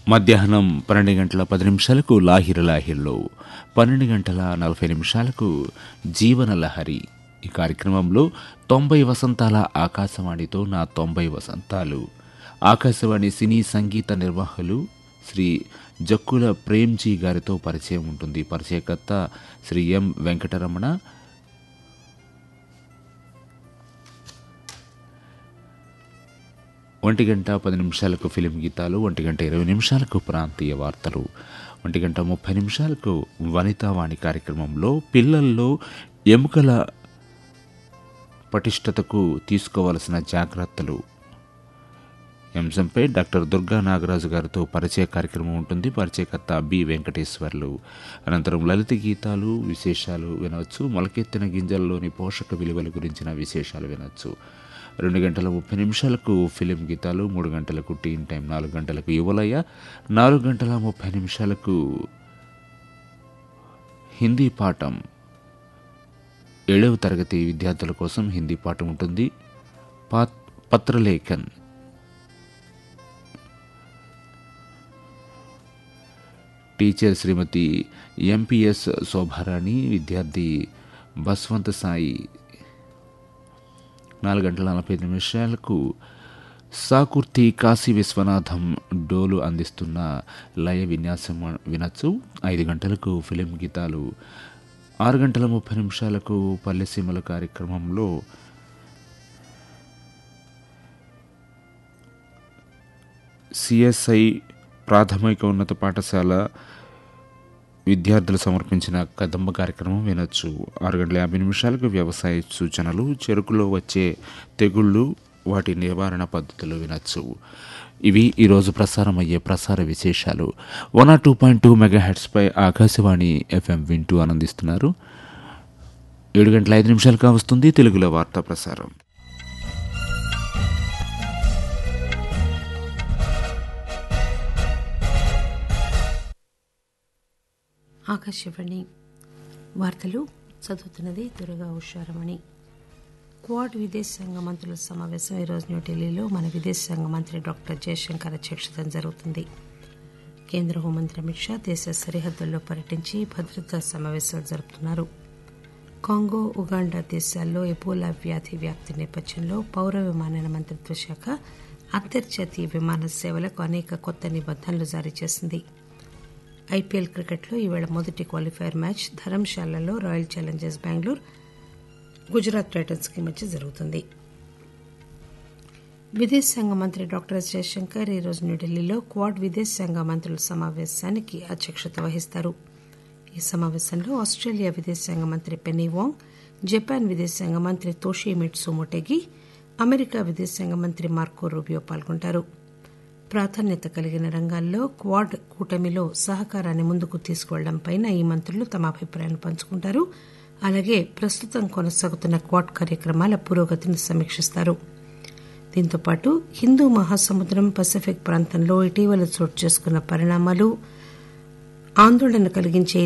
మధ్యాహ్నం పన్నెండు గంటల పది నిమిషాలకు లాహిర లాహిర్లో పన్నెండు గంటల నలభై నిమిషాలకు జీవన లహరి ఈ కార్యక్రమంలో తొంభై వసంతాల ఆకాశవాణితో నా తొంభై వసంతాలు ఆకాశవాణి సినీ సంగీత నిర్వాహకులు శ్రీ జక్కుల ప్రేమ్జీ గారితో పరిచయం ఉంటుంది పరిచయకర్త శ్రీ ఎం వెంకటరమణ ఒంటి గంట పది నిమిషాలకు ఫిలిం గీతాలు ఒంటి గంట ఇరవై నిమిషాలకు ప్రాంతీయ వార్తలు ఒంటి గంట ముప్పై నిమిషాలకు వనితావాణి కార్యక్రమంలో పిల్లల్లో ఎముకల పటిష్టతకు తీసుకోవలసిన జాగ్రత్తలు ఈ అంశంపై డాక్టర్ దుర్గా నాగరాజు గారితో పరిచయ కార్యక్రమం ఉంటుంది పరిచయకర్త బి వెంకటేశ్వర్లు అనంతరం లలిత గీతాలు విశేషాలు వినవచ్చు మొలకెత్తిన గింజల్లోని పోషక విలువల గురించిన విశేషాలు వినవచ్చు రెండు గంటల ముప్పై నిమిషాలకు ఫిలిం గీతాలు మూడు గంటలకు టీన్ టైం నాలుగు గంటలకు యువలయ్య నాలుగు గంటల ముప్పై నిమిషాలకు హిందీ పాఠం ఏడవ తరగతి విద్యార్థుల కోసం హిందీ పాఠం ఉంటుంది పాత్ పత్రలేఖన్ టీచర్ శ్రీమతి ఎంపీఎస్ శోభారాణి విద్యార్థి బస్వంత్ సాయి నాలుగు గంటల నలభై నిమిషాలకు సాకుర్తి కాశీ విశ్వనాథం డోలు అందిస్తున్న లయ విన్యాసం వినొచ్చు ఐదు గంటలకు ఫిలిం గీతాలు ఆరు గంటల ముప్పై నిమిషాలకు పల్లెసీమల కార్యక్రమంలో సిఎస్ఐ ప్రాథమిక ఉన్నత పాఠశాల విద్యార్థులు సమర్పించిన కదంబ కార్యక్రమం వినొచ్చు ఆరు గంటల యాభై నిమిషాలకు వ్యవసాయ సూచనలు చెరుకులో వచ్చే తెగుళ్ళు వాటి నివారణ పద్ధతులు వినొచ్చు ఇవి ఈరోజు ప్రసారం అయ్యే ప్రసార విశేషాలు one R two point two mega హెడ్స్పై ఆకాశవాణి ఎఫ్ఎం వింటూ ఆనందిస్తున్నారు ఏడు గంటల ఐదు నిమిషాలుగా వస్తుంది తెలుగులో వార్తా ప్రసారం ఆకాశవాణి వార్తలు చదువుతున్నది దుర్గా ఉషారమణి క్వాడ్ విదేశాంగ మంత్రుల సమావేశం ఈరోజు న్యూఢిల్లీలో మన విదేశాంగ మంత్రి డాక్టర్ జయశంకర్ అధ్యక్షతన జరుగుతుంది కేంద్ర హోంమంత్రి అమిత్ షా దేశ సరిహద్దుల్లో పర్యటించి భద్రతా సమావేశాలు జరుపుతున్నారు కాంగో ఉగాండా దేశాల్లో ఎబోలా వ్యాధి వ్యాప్తి నేపథ్యంలో పౌర విమానయాన మంత్రిత్వ శాఖ అంతర్జాతీయ విమాన సేవలకు అనేక కొత్త నిబంధనలు జారీ చేసింది ఐపీఎల్ క్రికెట్లో ఈవేళ మొదటి క్వాలిఫైయర్ మ్యాచ్ ధరంశాలలో Royal Challengers Bengaluru Gujarat Titans కి మధ్య జరుగుతుంది విదేశాంగ మంత్రి డాక్టర్ ఎస్ జయశంకర్ ఈరోజు న్యూఢిల్లీలో క్వాడ్ విదేశాంగ మంత్రుల సమావేశానికి అధ్యక్షత వహిస్తారు ఈ సమావేశంలో ఆస్ట్రేలియా విదేశాంగ మంత్రి పెన్నీ వాంగ్ జపాన్ విదేశాంగ మంత్రి తోషిమిట్సు మొటెగి అమెరికా విదేశాంగ మంత్రి మార్కో రూబియో పాల్గొంటారు ప్రాధాన్యత కలిగిన రంగాల్లో క్వాడ్ కూటమిలో సహకారాన్ని ముందుకు తీసుకువెళ్లడంపై ఈ మంత్రులు తమ అభిప్రాయాన్ని పంచుకుంటారు అలాగే ప్రస్తుతం కొనసాగుతున్న క్వాడ్ కార్యక్రమాల పురోగతిని సమీక్షిస్తారు దీంతో పాటు హిందూ మహాసముద్రం పసిఫిక్ ప్రాంతంలో ఇటీవల చోటు చేసుకున్న పరిణామాలు ఆందోళన కలిగించే